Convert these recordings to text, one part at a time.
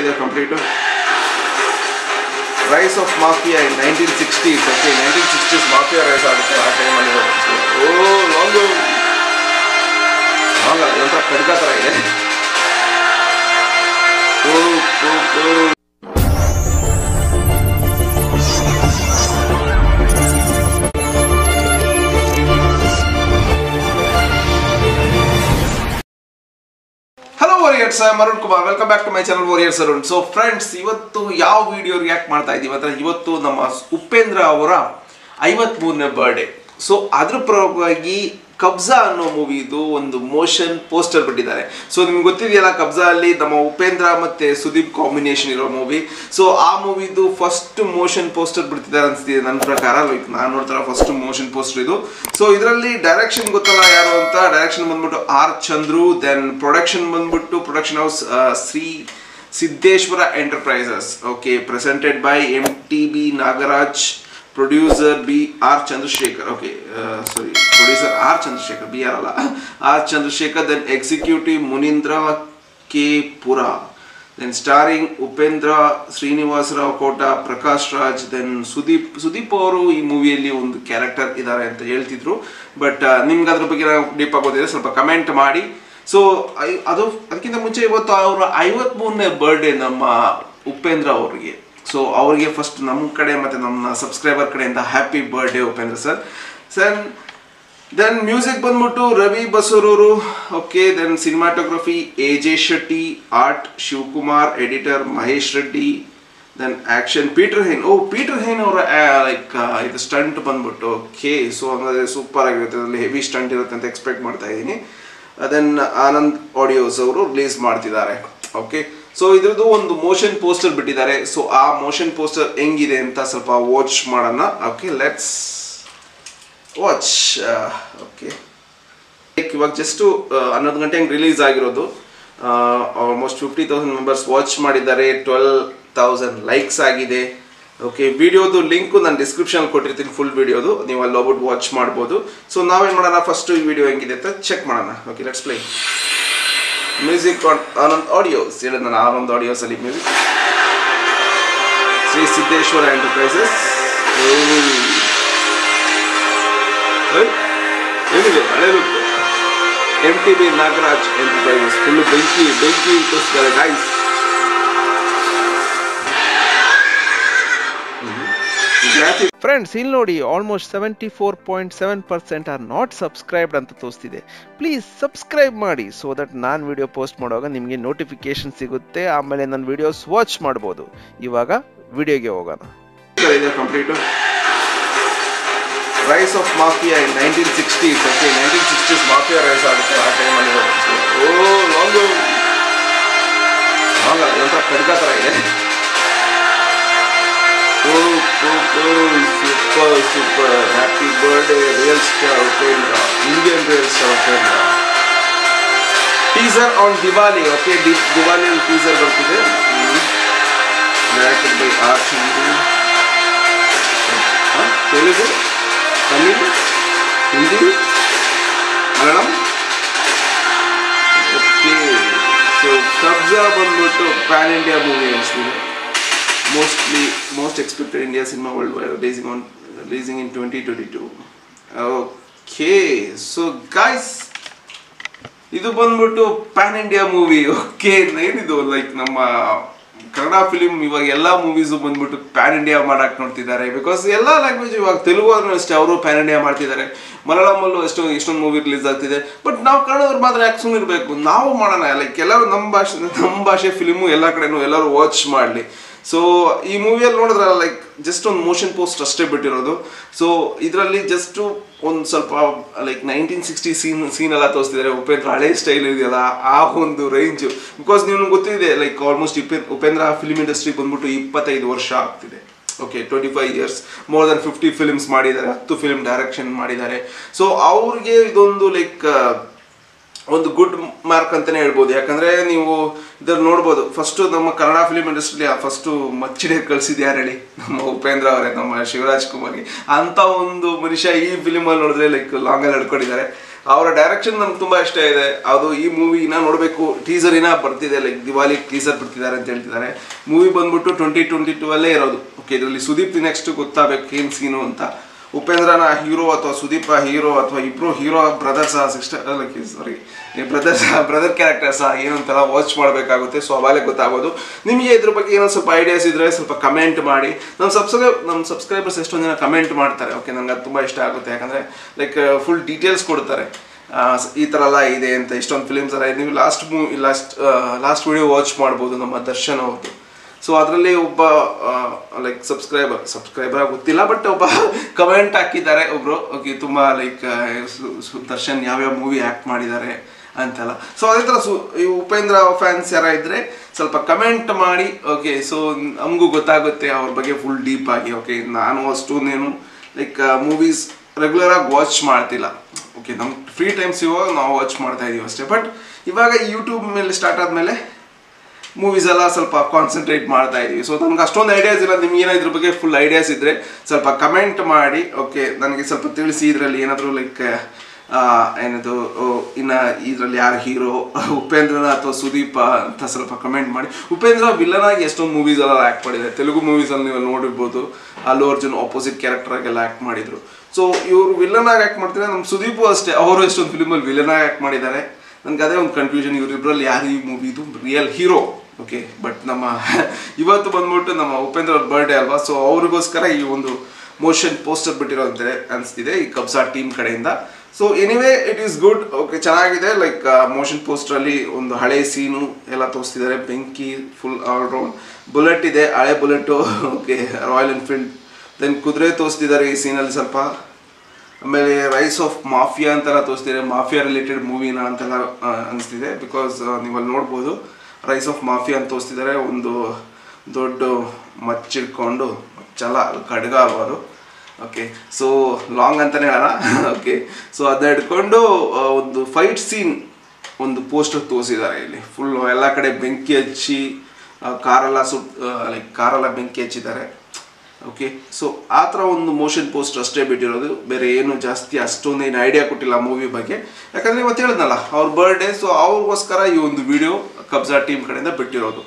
ಇದೆ complete rise of mafia in nineteen sixties okay nineteen sixties mafia rise ಆಗುತ್ತೆ ಆ ಟೈಮಲ್ಲಿ ಓ ಲಾಂಗು ಲಾಂಗ್ ಒಂಥರ ಖಡ್ಗ ಥರ ಇದೆ ಓ ಓ ಓ ಹಲೋ ವಾರಿಯರ್ಸ್ ಮರುಣ್ Kumar welcome back to my channel warriors Arun so friends ಇವತ್ತು ಯಾವ ವಿಡಿಯೋ ರಿಯಾಕ್ಟ್ ಮಾಡ್ತಾ ಇದ್ದೀವಿ ಅಂದ್ರೆ ಇವತ್ತು ನಮ್ಮ ಉಪೇಂದ್ರ ಅವರ ಐವತ್ಮೂರನೇ ಬರ್ಡೇ ಸೊ ಅದ್ರ ಪರವಾಗಿ ಕಬ್ಜಾ ಅನ್ನೋ ಮೂವಿದು ಒಂದು ಮೋಷನ್ ಪೋಸ್ಟರ್ ಬಿಟ್ಟಿದ್ದಾರೆ ಸೊ ನಿಮ್ಗೆ ಗೊತ್ತಿದೆಯಲ್ಲ ಕಬ್ಜಾ ಅಲ್ಲಿ ನಮ್ಮ ಉಪೇಂದ್ರ ಮತ್ತೆ ಸುದೀಪ್ ಕಾಂಬಿನೇಷನ್ ಇರೋ ಮೂವಿ ಸೊ ಆ ಮೂವಿದು ಫಸ್ಟ್ ಮೋಷನ್ ಪೋಸ್ಟರ್ ಬಿಡ್ತಿದ್ದಾರೆ ಅನ್ಸ್ತಿದೆ ನನ್ನ ಪ್ರಕಾರ ಲೈಕ್ ನಾನು ನೋಡ್ತಾರ ಫಸ್ಟ್ ಮೋಷನ್ ಪೋಸ್ಟರ್ ಇದು ಸೊ ಇದರಲ್ಲಿ ಡೈರೆಕ್ಷನ್ ಗೊತ್ತಲ್ಲ ಯಾರು ಅಂತ ಡೈರೆಕ್ಷನ್ ಬಂದ್ಬಿಟ್ಟು ಆರ್ ಚಂದ್ರು ದೆನ್ ಪ್ರೊಡಕ್ಷನ್ ಬಂದ್ಬಿಟ್ಟು production house Shri Siddeshwara enterprises okay presented by M T B Nagaraj producer B R Chandrashekhar okay sorry producer R Chandrashekhar B R ಅಲ್ಲ R Chandrashekhar then executive Munindra K Pura then ಸ್ಟಾರಿಂಗ್ Upendra Srinivasarao Kota Prakash Raj then Sudeep Sudeep ಅವರು ಈ ಮೂವಿಯಲ್ಲಿ ಒಂದು ಕ್ಯಾರೆಕ್ಟರ್ ಇದ್ದಾರೆ ಅಂತ ಹೇಳ್ತಿದ್ರು ಬಟ್ ನಿಮ್ಗೆ ಅದ್ರ ಬಗ್ಗೆ ಡೀಪ್ ಆಗೋದಿದೆ ಸ್ವಲ್ಪ ಕಮೆಂಟ್ ಮಾಡಿ ಸೊ ಅದು ಅದಕ್ಕಿಂತ ಮುಂಚೆ ಇವತ್ತು ಅವರ ಐವತ್ಮೂರನೇ ಬರ್ಡೇ ನಮ್ಮ ಉಪೇಂದ್ರ ಅವರಿಗೆ ಸೊ ಅವರಿಗೆ ಫಸ್ಟ್ ನಮ್ಮ ಕಡೆ ಮತ್ತು ನಮ್ಮ ಸಬ್ಸ್ಕ್ರೈಬರ್ ಕಡೆಯಿಂದ happy birthday Upendra sir sir then music ಬಂದ್ಬಿಟ್ಟು Ravi Basrur okay then cinematography A J Shetty art Shivakumar editor Mahesh Reddy then action Peter Hein ಓ ಪೀಟರ್ ಹೈನ್ ಅವರ ಲೈಕ್ ಇದು ಸ್ಟಂಟ್ ಬಂದ್ಬಿಟ್ಟು ಓಕೆ ಸೊ ಹಂಗಾದ್ರೆ ಸೂಪರ್ ಆಗಿರುತ್ತೆ ಅದರಲ್ಲಿ ಹೆವಿ ಸ್ಟಂಟ್ ಇರುತ್ತೆ ಅಂತ ಎಕ್ಸ್ಪೆಕ್ಟ್ ಮಾಡ್ತಾ ಇದ್ದೀನಿ ದೆನ್ ಆನಂದ್ ಆಡಿಯೋಸ್ ಅವರು ರಿಲೀಸ್ ಮಾಡ್ತಿದ್ದಾರೆ ಓಕೆ ಸೊ ಇದ್ರದ್ದು ಒಂದು ಮೋಷನ್ ಪೋಸ್ಟರ್ ಬಿಟ್ಟಿದ್ದಾರೆ ಸೊ ಆ ಮೋಷನ್ ಪೋಸ್ಟರ್ ಹೆಂಗಿದೆ ಅಂತ ಸ್ವಲ್ಪ ವಾಚ್ ಮಾಡೋಣ ಓಕೆ ಲೆಟ್ಸ್ ವಾಚ್ ಓಕೆ ಇವಾಗ ಜಸ್ಟು ಹನ್ನೊಂದು ಗಂಟೆ ಹಂಗೆ ರಿಲೀಸ್ ಆಗಿರೋದು almost fifty thousand members watch ಮಾಡಿದ್ದಾರೆ ಟ್ವೆಲ್ ತೌಸಂಡ್ ಲೈಕ್ಸ್ ಆಗಿದೆ ಓಕೆ ವಿಡಿಯೋದು ಲಿಂಕು ನಾನು ಡಿಸ್ಕ್ರಿಪ್ಷನ್ ಕೊಟ್ಟಿರ್ತೀನಿ ಫುಲ್ ವಿಡಿಯೋದು ನೀವು ಅಲ್ಲಿ ಹೋಗ್ಬಿಟ್ಟು ವಾಚ್ ಮಾಡ್ಬೋದು ಸೊ ನಾವೇನು ಮಾಡೋಣ ಫಸ್ಟ್ ಈ ವಿಡಿಯೋ ಹೆಂಗಿದೆ ಅಂತ ಚೆಕ್ ಮಾಡೋಣ okay let's play music on Anand audios ಹೇಳಿದ ನಾನು ಆನಂದ್ ಆಡಿಯೋಸ್ ಅಲ್ಲಿ ಮ್ಯೂಸಿಕ್ ಶ್ರೀ ಸಿದ್ದೇಶ್ವರ ಎಂಟರ್ಪ್ರೈಸಸ್ ಏನಿದೆ ಹಳೆ look M T B Nagaraj enterprises full ಬೆಂಕಿ ಬೆಂಕಿ ತೋರಿಸ್ತಾರೆ ಗಾಯ್ಸ್ ಗ್ರಾಫಿಕ್ ಫ್ರೆಂಡ್ಸ್ ಇಲ್ಲಿ ನೋಡಿ almost seventy four point seven percent are not subscribed ಅಂತ ತೋರಿಸ್ತಿದೆ ಪ್ಲೀಸ್ ಸಬ್ಸ್ಕ್ರೈಬ್ ಮಾಡಿ ಸೊ ದಟ್ ನಾನು ವಿಡಿಯೋ ಪೋಸ್ಟ್ ಮಾಡುವಾಗ ನಿಮಗೆ ನೋಟಿಫಿಕೇಶನ್ ಸಿಗುತ್ತೆ ಆಮೇಲೆ ನನ್ನ ವಿಡಿಯೋಸ್ ವಾಚ್ ಮಾಡ್ಬೋದು ಇವಾಗ ವಿಡಿಯೋಗೆ ಹೋಗೋಣ ಇದೆ complete rise of mafia in nineteen sixties okay nineteen sixties mafia rise ಆಗುತ್ತೆ ಆ ಟೈಮಲ್ಲಿ ಓ ಲಾಂಗು ಲಾಂಗ್ ಒಂಥರ ಖಡ್ಗ ಥರ ಇದೆ ಓ super super happy birthday real star Upendra Indian real star Upendra teaser on Diwali okay Diwali teaser ಬರ್ತಿದೆ directed by R Chandru Telugu Tamil Hindi Malayalam okay so Kabza ಬಂದ್ಬಿಟ್ಟು ಪ್ಯಾನ್ ಇಂಡಿಯಾ ಮೂವಿ ಅನಿಸ್ತಿದೆ mostly most expected India cinema world wide releasing on releasing in twenty twenty two okay so guys ಇದು ಬಂದ್ಬಿಟ್ಟು pan India movie okay ಏನಿದು like ನಮ್ಮ Kannada film ಇವಾಗ ಎಲ್ಲ movies ಬಂದ್ಬಿಟ್ಟು pan India ಮಾಡಕ್ಕೆ ನೋಡ್ತಿದ್ದಾರೆ ಬಿಕಾಸ್ ಎಲ್ಲ ಲ್ಯಾಂಗ್ವೇಜ್ ಇವಾಗ ತೆಲುಗು ಆದ್ರೂ ಅಷ್ಟೇ ಅವರು ಪ್ಯಾನ್ ಇಂಡಿಯಾ ಮಾಡ್ತಿದ್ದಾರೆ ಮಲಯಾಳಮಲ್ಲೂ ಎಷ್ಟೋ ಎಷ್ಟೊಂದು ಮೂವಿ ರಿಲೀಸ್ ಆಗ್ತಿದೆ ಬಟ್ ನಾವು ಕನ್ನಡದವ್ರು ಮಾತ್ರ ಯಾಕೆ ಸುಮ್ಮನೆ ಇರಬೇಕು ನಾವು ಮಾಡೋಣ ಲೈಕ್ ಎಲ್ಲರೂ ನಮ್ಮ ಭಾಷೆ ನಮ್ಮ ಭಾಷೆ ಫಿಲಿಮು ಎಲ್ಲ ಕಡೆನೂ ಎಲ್ಲರೂ ವಾಚ್ ಮಾಡಲಿ ಸೊ ಈ ಮೂವಿಯಲ್ಲಿ ನೋಡಿದ್ರೆ ಲೈಕ್ ಜಸ್ಟ್ ಒಂದು ಮೋಷನ್ ಪೋಸ್ಟ್ ಅಷ್ಟೇ ಬಿಟ್ಟಿರೋದು ಸೊ ಇದರಲ್ಲಿ ಜಸ್ಟು ಒಂದು ಸ್ವಲ್ಪ like nineteen sixty scene scene ಎಲ್ಲ ತೋರಿಸ್ತಿದ್ದಾರೆ ಉಪೇಂದ್ರ ಹಳೆ ಸ್ಟೈಲ್ ಇದೆಯಲ್ಲ ಆ ಒಂದು ರೇಂಜು ಬಿಕಾಸ್ ನೀವು ಗೊತ್ತಿದೆ like almost Upendra film industry ಬಂದ್ಬಿಟ್ಟು ಇಪ್ಪತ್ತೈದು ವರ್ಷ ಆಗ್ತಿದೆ okay twenty five years more than fifty films ಮಾಡಿದ್ದಾರೆ ಹತ್ತು ಫಿಲ್ಮ್ ಡೈರೆಕ್ಷನ್ ಮಾಡಿದ್ದಾರೆ ಸೊ ಅವ್ರಿಗೆ ಇದೊಂದು ಲೈಕ್ ಒಂದು ಗುಡ್ ಮಾರ್ಕ್ ಅಂತಲೇ ಹೇಳ್ಬೋದು ಯಾಕಂದರೆ ನೀವು ಇದ್ರಲ್ಲಿ ನೋಡ್ಬೋದು ಫಸ್ಟು ನಮ್ಮ ಕನ್ನಡ ಫಿಲಿಮ್ ಇಂಡಸ್ಟ್ರಿಲಿ ಫಸ್ಟು ಮಚ್ಚಿಡೆ ಕಳಿಸಿದ್ದು ಯಾರು ಹೇಳಿ ನಮ್ಮ ಉಪೇಂದ್ರ ಅವರೇ ನಮ್ಮ ಶಿವರಾಜ್ ಕುಮಾರ್ಗೆ ಅಂಥ ಒಂದು ಮನುಷ್ಯ ಈ ಫಿಲಿಮಲ್ಲಿ ನೋಡಿದ್ರೆ ಲೈಕ್ ಲಾಂಗಲ್ಲಿ ಹಿಡ್ಕೊಂಡಿದ್ದಾರೆ ಅವರ ಡೈರೆಕ್ಷನ್ ನಮ್ಗೆ ತುಂಬಾ ಇಷ್ಟ ಇದೆ ಅದು ಈ ಮೂವಿನ ನೋಡಬೇಕು ಟೀಸರ್ ಇನ ಬರ್ತಿದೆ ಲೈಕ್ ದಿವಾಲಿ ಟೀಸರ್ ಬರ್ತಿದ್ದಾರೆ ಅಂತ ಹೇಳ್ತಿದ್ದಾರೆ ಮೂವಿ ಬಂದ್ಬಿಟ್ಟು ಟ್ವೆಂಟಿ ಟ್ವೆಂಟಿ ಟೂ ಅಲ್ಲೇ ಇರೋದು ಓಕೆ ಇದರಲ್ಲಿ ಸುದೀಪ್ ನೆಕ್ಸ್ಟ್ ಗೊತ್ತಾಗಬೇಕು ಏನ್ ಸೀನು ಅಂತ ಉಪೇಂದ್ರನ ಹೀರೋ ಅಥವಾ ಸುದೀಪ ಹೀರೋ ಅಥವಾ ಇಬ್ರು hero brothers sister sorry brothers brother characters ಏನು ಅಂತೆಲ್ಲ ವಾಚ್ ಮಾಡಬೇಕಾಗುತ್ತೆ ಸೊ ಅವಾಗಲೇ ಗೊತ್ತಾಗೋದು ನಿಮಗೆ ಇದ್ರ ಬಗ್ಗೆ ಏನೋ ಸ್ವಲ್ಪ ಐಡಿಯಾಸ್ ಇದ್ರೆ ಸ್ವಲ್ಪ ಕಮೆಂಟ್ ಮಾಡಿ ನಮ್ಮ ಸಬ್ಸ್ಕ್ರೈಬ್ ನಮ್ಮ ಸಬ್ಸ್ಕ್ರೈಬರ್ಸ್ ಎಷ್ಟೊಂದು ಜನ ಕಮೆಂಟ್ ಮಾಡ್ತಾರೆ ಓಕೆ ನಂಗೆ ಅದು ತುಂಬ ಇಷ್ಟ ಆಗುತ್ತೆ ಯಾಕಂದರೆ ಲೈಕ್ ಫುಲ್ ಡೀಟೇಲ್ಸ್ ಕೊಡ್ತಾರೆ ಆ, ಸ್- ಈ ಥರ ಎಲ್ಲ ಇದೆ ಅಂತ ಇಷ್ಟೊಂದು ಫಿಲಿಮ್ಸ್ ಎಲ್ಲ ಇದೆ. ನೀವು ಲಾಸ್ಟ್ ಮೂ ಲಾಸ್ಟ್ ಲಾಸ್ಟ್ ವಿಡಿಯೋ ವಾಚ್ ಮಾಡ್ಬೋದು ನಮ್ಮ ದರ್ಶನ್ ಅವ್ರದ್ದು ಸೊ ಅದರಲ್ಲಿ ಒಬ್ಬ ಲೈಕ್ ಸಬ್ಸ್ಕ್ರೈಬರ್ ಸಬ್ಸ್ಕ್ರೈಬರ್ ಗೊತ್ತಿಲ್ಲ ಬಟ್ ಒಬ್ಬ ಕಮೆಂಟ್ ಹಾಕಿದ್ದಾರೆ ಒಬ್ರು ಓಕೆ ತುಂಬ ಲೈಕ್ ದರ್ಶನ್ ಯಾವ್ಯಾವ ಮೂವಿ ಆ್ಯಕ್ಟ್ ಮಾಡಿದ್ದಾರೆ ಅಂತೆಲ್ಲ ಸೊ ಅದೇ ಥರ ಸು ಈ ಉಪೇಂದ್ರ ಫ್ಯಾನ್ಸ್ ಯಾರ ಇದ್ರೆ ಸ್ವಲ್ಪ ಕಮೆಂಟ್ ಮಾಡಿ ಓಕೆ ಸೊ ನಮಗೂ ಗೊತ್ತಾಗುತ್ತೆ ಅವ್ರ ಬಗ್ಗೆ ಫುಲ್ ಡೀಪ್ ಆಗಿ ಓಕೆ ನಾನು ಅಷ್ಟೊಂದೇನು ಲೈಕ್ ಮೂವೀಸ್ ರೆಗ್ಯುಲರ್ ಆಗಿ ವಾಚ್ ಮಾಡ್ತಿಲ್ಲ ಓಕೆ ನಮ್ಗೆ ಫ್ರೀ ಟೈಮ್ಸ್ ಇವಾಗ ನಾವು ವಾಚ್ ಮಾಡ್ತಾ ಇದೀವಿ ಅಷ್ಟೇ ಬಟ್ ಇವಾಗ ಯೂಟ್ಯೂಬ್ ಮೇಲೆ ಸ್ಟಾರ್ಟ್ ಆದಮೇಲೆ ಮೂವೀಸ್ ಎಲ್ಲ ಸ್ವಲ್ಪ ಕಾನ್ಸಂಟ್ರೇಟ್ ಮಾಡ್ತಾ ಇದೀವಿ ಸೊ ನಮ್ಗೆ ಅಷ್ಟೊಂದು ಐಡಿಯಾಸ್ ಇಲ್ಲ ನಿಮ್ಗೆ ಏನೋ ಇದ್ರ ಬಗ್ಗೆ ಫುಲ್ ಐಡಿಯಾಸ್ ಇದ್ರೆ ಸ್ವಲ್ಪ ಕಮೆಂಟ್ ಮಾಡಿ ಓಕೆ ನನಗೆ ಸ್ವಲ್ಪ ತಿಳಿಸಿ ಇದರಲ್ಲಿ ಏನಾದರೂ ಲೈಕ್ ಏನದು ಓ, ಇನ್ನ ಇದರಲ್ಲಿ ಯಾರು ಹೀರೋ ಉಪೇಂದ್ರನ ಅಥವಾ ಸುದೀಪ ಅಂತ ಸ್ವಲ್ಪ ಕಮೆಂಟ್ ಮಾಡಿ ಉಪೇಂದ್ರ ವಿಲ್ಲನ್ ಆಗಿ ಎಷ್ಟೊಂದು ಮೂವೀಸ್ ಎಲ್ಲ ಆ್ಯಕ್ಟ್ ಮಾಡಿದ್ದಾರೆ ತೆಲುಗು ಮೂವೀಸ್ ಅಲ್ಲಿ ನೀವು ನೋಡಿರ್ಬೋದು ಅಲ್ಲು ಅರ್ಜುನ್ ಆಪೋಸಿಟ್ ಕ್ಯಾರೆಕ್ಟರ್ ಆಗೆಲ್ಲ ಆ್ಯಕ್ಟ್ ಮಾಡಿದ್ರು ಸೊ ಇವರು ವಿಲ್ಲನ್ ಆಗಿ ಆ್ಯಕ್ಟ್ ಮಾಡ್ತಾರೆ ನಮ್ಮ ಸುದೀಪು ಅಷ್ಟೇ ಅವರು ಎಷ್ಟೊಂದು ಫಿಲ್ಮಲ್ಲಿ ವಿಲ್ಲನ್ ಆಗಿ ಆ್ಯಕ್ಟ್ ಮಾಡಿದ್ದಾರೆ ನನಗೆ ಅದೇ ಒಂದು ಕನ್ಫ್ಯೂಷನ್ ಇವರಿಬ್ಬರಲ್ಲಿ ಯಾರು ಈ ಮೂವಿದು ರಿಯಲ್ ಹೀರೋ ಓಕೆ ಬಟ್ ನಮ್ಮ ಇವತ್ತು ಬಂದ್ಬಿಟ್ಟು ನಮ್ಮ ಉಪೇಂದ್ರ ಅವ್ರ ಬರ್ಡೇ ಅಲ್ವಾ ಸೊ ಅವ್ರಿಗೋಸ್ಕರ ಈ ಒಂದು ಮೋಷನ್ ಪೋಸ್ಟರ್ ಬಿಟ್ಟಿರೋಂತೆ ಅನಿಸ್ತಿದೆ ಈ ಕಬ್ಸಾ ಟೀಮ್ ಕಡೆಯಿಂದ so anyway it is good okay ಚೆನ್ನಾಗಿದೆ ಲೈಕ್ ಮೋಷನ್ ಪೋಸ್ಟ್ರಲ್ಲಿ ಒಂದು ಹಳೆ ಸೀನು ಎಲ್ಲ ತೋರಿಸ್ತಿದ್ದಾರೆ ಬೆಂಕಿ ಫುಲ್ ಆಲ್ರೌಂಡ್ ಬುಲೆಟ್ ಇದೆ ಹಳೆ bullet okay Royal Enfield then ಕುದುರೆ ತೋರಿಸ್ತಿದ್ದಾರೆ ಈ ಸೀನಲ್ಲಿ ಸ್ವಲ್ಪ ಆಮೇಲೆ ರೈಸ್ ಆಫ್ ಮಾಫಿಯಾ ಅಂತೆಲ್ಲ ತೋರಿಸ್ತಿದ್ದಾರೆ ಮಾಫಿಯಾ ರಿಲೇಟೆಡ್ ಮೂವಿನ ಅಂತೆಲ್ಲ ಆ, ಅನಿಸ್ತಿದೆ ಬಿಕಾಸ್ ನೀವು ಅಲ್ಲಿ ನೋಡ್ಬೋದು ರೈಸ್ ಆಫ್ ಮಾಫಿಯಾ ಅಂತ ತೋರಿಸ್ತಿದ್ದಾರೆ ಒಂದು ದೊಡ್ಡ ಮಚ್ಚಿಡ್ಕೊಂಡು ಮಚ್ಚಲ್ಲ ಅದು ಖಡ್ಗ ಅಲ್ವಾ ಅದು ಓಕೆ ಸೊ ಲಾಂಗ್ ಅಂತಲೇ ಹೇಳೋಣ ಓಕೆ ಸೊ ಅದನ್ನ ಹಿಡ್ಕೊಂಡು ಆ, ಒಂದು ಫೈಟ್ ಸೀನ್ ಒಂದು ಪೋಸ್ಟರ್ ತೋರಿಸಿದ್ದಾರೆ ಇಲ್ಲಿ ಫುಲ್ ಎಲ್ಲ ಕಡೆ ಬೆಂಕಿ ಹಚ್ಚಿ ಆ, ಕಾರೆಲ್ಲ ಸುಟ್ ಲೈಕ್ ಕಾರೆಲ್ಲ ಬೆಂಕಿ ಹಚ್ಚಿದ್ದಾರೆ ಓಕೆ ಸೊ ಆ ಥರ ಒಂದು ಮೋಷನ್ ಪೋಸ್ಟ್ ಅಷ್ಟೇ ಬಿಟ್ಟಿರೋದು ಬೇರೆ ಏನು ಜಾಸ್ತಿ ಅಷ್ಟೊಂದು ಏನು ಐಡಿಯಾ ಕೊಟ್ಟಿಲ್ಲ ಮೂವಿ ಬಗ್ಗೆ ಯಾಕಂದರೆ ಇವತ್ತು ಹೇಳಿದ್ನಲ್ಲ ಅವ್ರ ಬರ್ಡೇ ಸೊ ಅವ್ರಿಗೋಸ್ಕರ ಈ ಒಂದು ವಿಡಿಯೋ ಕಬ್ಜಾ ಟೀಮ್ ಕಡೆಯಿಂದ ಬಿಟ್ಟಿರೋದು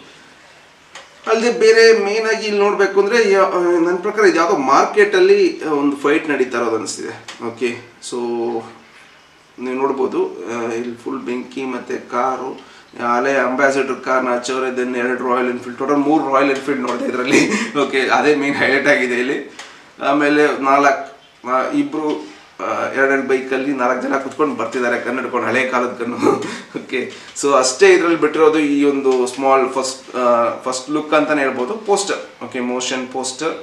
ಅಲ್ಲದೆ ಬೇರೆ ಮೇನ್ ಆಗಿ ಇಲ್ಲಿ ನೋಡಬೇಕು ಅಂದರೆ ನನ್ನ ಪ್ರಕಾರ ಇದು ಯಾವುದೋ ಮಾರ್ಕೆಟಲ್ಲಿ ಒಂದು ಫೈಟ್ ನಡೀತಾ ಇರೋದು ಅನಿಸ್ತಿದೆ ಓಕೆ ಸೊ ನೀವು ನೋಡ್ಬೋದು ಆ, ಇಲ್ಲಿ ಫುಲ್ ಬೆಂಕಿ ಮತ್ತು ಕಾರು ಹಳೆ ಅಂಬಾಸಿಡರ್ ಕಾರ್ನ ಹಚ್ಚೋರೆ ದೆನ್ ಎರಡು ರಾಯಲ್ ಎನ್ಫೀಲ್ಡ್ ಟೋಟಲ್ ಮೂರು ರಾಯಲ್ ಎನ್ಫೀಲ್ಡ್ ನೋಡಿದೆ ಇದರಲ್ಲಿ ಓಕೆ ಅದೇ ಮೇನ್ ಹೈಲೈಟ್ ಆಗಿದೆ ಇಲ್ಲಿ ಆಮೇಲೆ ನಾಲ್ಕು ಇಬ್ಬರು ಎರಡೆರಡು ಬೈಕಲ್ಲಿ ನಾಲ್ಕು ಜನ ಕುತ್ಕೊಂಡು ಬರ್ತಿದ್ದಾರೆ ಗನ್ ಹಿಡ್ಕೊಂಡು ಹಳೆ ಕಾಲದ ಗನ್ನು ಓಕೆ ಸೊ ಅಷ್ಟೇ ಇದರಲ್ಲಿ ಬಿಟ್ಟಿರೋದು ಈ ಒಂದು ಸ್ಮಾಲ್ ಫಸ್ಟ್ ಫಸ್ಟ್ ಲುಕ್ ಅಂತಲೇ ಹೇಳ್ಬೋದು poster okay motion poster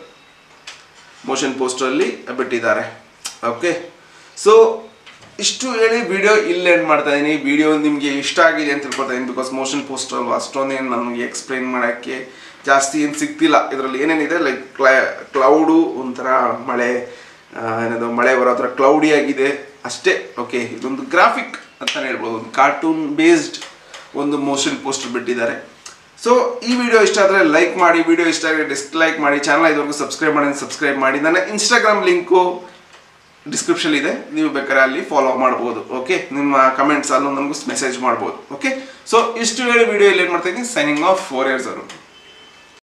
motion ಪೋಸ್ಟರಲ್ಲಿ ಬಿಟ್ಟಿದ್ದಾರೆ ಓಕೆ ಸೊ ಇಷ್ಟು ಹೇಳಿ ವಿಡಿಯೋ ಇಲ್ಲಿ ಎಂಡ್ ಮಾಡ್ತಾ ಇದ್ದೀನಿ ವಿಡಿಯೋ ನಿಮಗೆ ಇಷ್ಟ ಆಗಿದೆ ಅಂತ ತಿಳ್ಕೊತಾ ಇದ್ದೀನಿ ಬಿಕಾಸ್ ಮೋಷನ್ ಪೋಸ್ಟರ್ ಅಲ್ವಾ ಅಷ್ಟೊಂದೇನು ನನಗೆ ಎಕ್ಸ್ಪ್ಲೈನ್ ಮಾಡೋಕ್ಕೆ ಜಾಸ್ತಿ ಏನು ಸಿಗ್ತಿಲ್ಲ ಇದರಲ್ಲಿ ಏನೇನಿದೆ ಲೈಕ್ ಕ್ಲೈ ಕ್ಲೌಡು ಒಂಥರ ಮಳೆ ಆ, ಏನದು ಮಳೆ ಬರೋ ಥರ ಕ್ಲೌಡಿ ಆಗಿದೆ ಅಷ್ಟೇ ಓಕೆ ಇದೊಂದು ಗ್ರಾಫಿಕ್ ಅಂತಲೇ ಹೇಳ್ಬೋದು ಒಂದು ಕಾರ್ಟೂನ್ ಬೇಸ್ಡ್ ಒಂದು ಮೋಷನ್ ಪೋಸ್ಟರ್ ಬಿಟ್ಟಿದ್ದಾರೆ ಸೊ ಈ ವಿಡಿಯೋ ಇಷ್ಟ ಆದರೆ ಲೈಕ್ ಮಾಡಿ ವಿಡಿಯೋ ಇಷ್ಟ ಆದರೆ ಡಿಸ್ಲೈಕ್ ಮಾಡಿ ಚಾನಲ್ ಇದುವರೆಗೂ ಸಬ್ಸ್ಕ್ರೈಬ್ ಮಾಡಿ ಸಬ್ಸ್ಕ್ರೈಬ್ ಮಾಡಿ ನನ್ನ ಇನ್ಸ್ಟಾಗ್ರಾಮ್ ಲಿಂಕು ಡಿಸ್ಕ್ರಿಪ್ಷನ್ ಇದೆ ನೀವು ಬೇಕಾದ್ರೆ ಅಲ್ಲಿ ಫಾಲೋ ಮಾಡ್ಬೋದು ಓಕೆ ನಿಮ್ಮ ಕಮೆಂಟ್ಸ್ ಅಲ್ಲೂ ನಮಗೂ ಮೆಸೇಜ್ ಮಾಡ್ಬೋದು ಓಕೆ ಸೊ ಇಷ್ಟು ಹೇಳಿ ವಿಡಿಯೋ ಇಲ್ಲಿ ಏನು ಮಾಡ್ತಾ ಇದ್ದೀನಿ ಸೈನಿಂಗ್ ಆಫ್ ಫೋರ್ ಇಯರ್ಸ್ ಅವರು